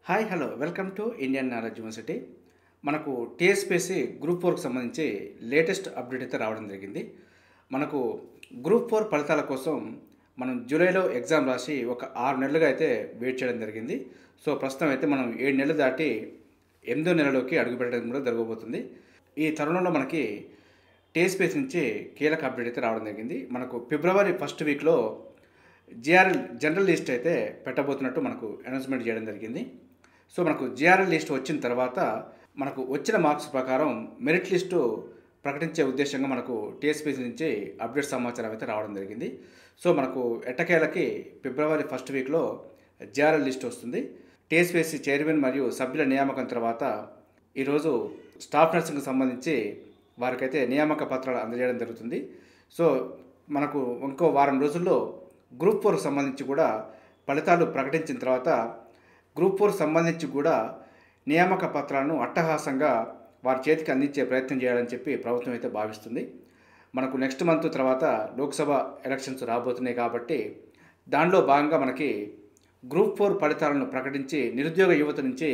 hi hello welcome to Indian knowledge university మనకు TSPSC group ఫోర్కి సంబంధించి లేటెస్ట్ అప్డేట్ అయితే రావడం జరిగింది మనకు గ్రూప్ ఫోర్ ఫలితాల కోసం మనం జూలైలో ఎగ్జామ్ రాసి ఒక ఆరు నెలలుగా అయితే వెయిట్ చేయడం జరిగింది సో ప్రస్తుతం అయితే మనం ఏడు నెలలు దాటి ఎనిమిదో నెలలోకి అడుగుపెట్టడం కూడా జరగబోతుంది ఈ తరుణంలో మనకి టీఎస్పీఎస్ నుంచి కీలక అప్డేట్ అయితే రావడం జరిగింది మనకు ఫిబ్రవరి ఫస్ట్ వీక్లో జిఆర్ఎల్ జనరల్ లిస్ట్ అయితే పెట్టబోతున్నట్టు మనకు అనౌన్స్మెంట్ చేయడం జరిగింది సో మనకు జిఆర్ఎల్ లిస్ట్ వచ్చిన తర్వాత మనకు వచ్చిన మార్క్స్ ప్రకారం మెరిట్ లిస్టు ప్రకటించే ఉద్దేశంగా మనకు టీఎస్పీసీ నుంచి అప్డేట్ సమాచారం అయితే రావడం జరిగింది సో మనకు ఎట్టకేలకి ఫిబ్రవరి ఫస్ట్ వీక్లో జిఆర్ఎల్ లిస్ట్ వస్తుంది టీఎస్పీఎస్సీ చైర్మన్ మరియు సభ్యుల నియామకం తర్వాత ఈరోజు స్టాఫ్ నర్సింగ్కి సంబంధించి వారికైతే నియామక పత్రాలు అందజేయడం జరుగుతుంది సో మనకు ఇంకో వారం రోజుల్లో గ్రూప్ ఫోర్ సంబంధించి కూడా ఫలితాలు ప్రకటించిన తర్వాత గ్రూప్ ఫోర్ సంబంధించి కూడా నియామక పత్రాలను అట్టహాసంగా వారి చేతికి అందించే ప్రయత్నం చేయాలని చెప్పి ప్రభుత్వం అయితే భావిస్తుంది మనకు నెక్స్ట్ మంత్ తర్వాత లోక్సభ ఎలక్షన్స్ రాబోతున్నాయి కాబట్టి దానిలో భాగంగా మనకి గ్రూప్ ఫోర్ ఫలితాలను ప్రకటించి నిరుద్యోగ యువత నుంచి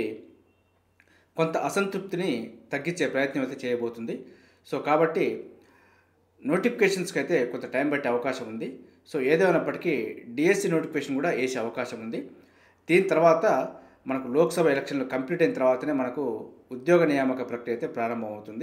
కొంత అసంతృప్తిని తగ్గించే ప్రయత్నం అయితే చేయబోతుంది సో కాబట్టి నోటిఫికేషన్స్కి అయితే కొంత టైం పట్టే అవకాశం ఉంది సో ఏదేమైనప్పటికీ డిఎస్సి నోటిఫికేషన్ కూడా వేసే అవకాశం ఉంది దీని తర్వాత మనకు లోక్సభ ఎలక్షన్లు కంప్లీట్ అయిన తర్వాతనే మనకు ఉద్యోగ నియామక ప్రక్రియ అయితే ప్రారంభమవుతుంది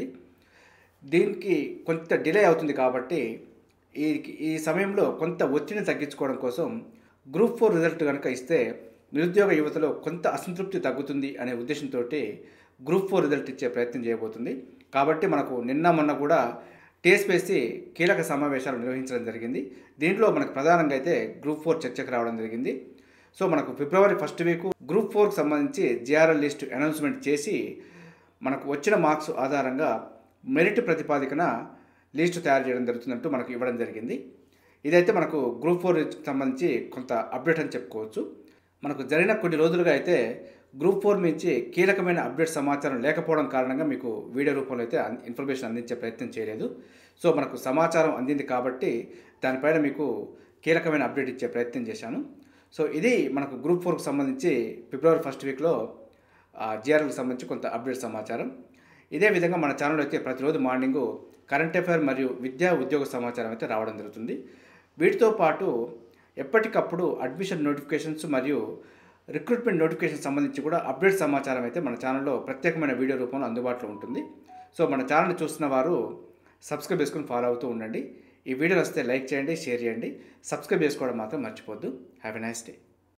దీనికి కొంత డిలే అవుతుంది కాబట్టి ఈ ఈ సమయంలో కొంత ఒత్తిడిని తగ్గించుకోవడం కోసం గ్రూప్ ఫోర్ రిజల్ట్ కనుక ఇస్తే నిరుద్యోగ యువతలో కొంత అసంతృప్తి తగ్గుతుంది అనే ఉద్దేశంతో గ్రూప్ ఫోర్ రిజల్ట్ ఇచ్చే ప్రయత్నం చేయబోతుంది కాబట్టి మనకు నిన్న మొన్న కూడా టీఎస్పీఎస్సీ కీలక సమావేశాలు నిర్వహించడం జరిగింది దీంట్లో మనకు ప్రధానంగా అయితే గ్రూప్ ఫోర్ చర్చకు రావడం జరిగింది సో మనకు ఫిబ్రవరి ఫస్ట్ వీక్ గ్రూప్ ఫోర్కి సంబంధించి జిఆర్ఎల్ లిస్ట్ అనౌన్స్మెంట్ చేసి మనకు వచ్చిన మార్క్స్ ఆధారంగా మెరిట్ ప్రతిపాదికన లిస్టు తయారు చేయడం జరుగుతుందంటూ మనకు ఇవ్వడం జరిగింది ఇదైతే మనకు గ్రూప్ ఫోర్ సంబంధించి కొంత అప్డేట్ అని చెప్పుకోవచ్చు మనకు జరిగిన కొన్ని రోజులుగా అయితే గ్రూప్ ఫోర్ నుంచి కీలకమైన అప్డేట్ సమాచారం లేకపోవడం కారణంగా మీకు వీడియో రూపంలో అయితే ఇన్ఫర్మేషన్ అందించే ప్రయత్నం చేయలేదు సో మనకు సమాచారం అందింది కాబట్టి దానిపైన మీకు కీలకమైన అప్డేట్ ఇచ్చే ప్రయత్నం చేశాను సో ఇది మనకు గ్రూప్ ఫోర్కి సంబంధించి ఫిబ్రవరి ఫస్ట్ వీక్లో జిఆర్ఎల్కి సంబంధించి కొంత అప్డేట్ సమాచారం ఇదే విధంగా మన ఛానల్ అయితే ప్రతిరోజు మార్నింగు కరెంట్ అఫైర్ మరియు విద్యా ఉద్యోగ సమాచారం అయితే రావడం జరుగుతుంది వీటితో పాటు ఎప్పటికప్పుడు అడ్మిషన్ నోటిఫికేషన్స్ మరియు రిక్రూట్మెంట్ నోటిఫికేషన్ సంబంధించి కూడా అప్డేట్ సమాచారం అయితే మన ఛానల్లో ప్రత్యేకమైన వీడియో రూపంలో అందుబాటులో ఉంటుంది సో మన ఛానల్ చూస్తున్న వారు సబ్స్క్రైబ్ చేసుకుని ఫాలో అవుతూ ఉండండి ఈ వీడియో వస్తే లైక్ చేయండి షేర్ చేయండి సబ్స్క్రైబ్ చేసుకోవడం మాత్రం మర్చిపోద్దు హ్యావ్ ఎ నైస్ డే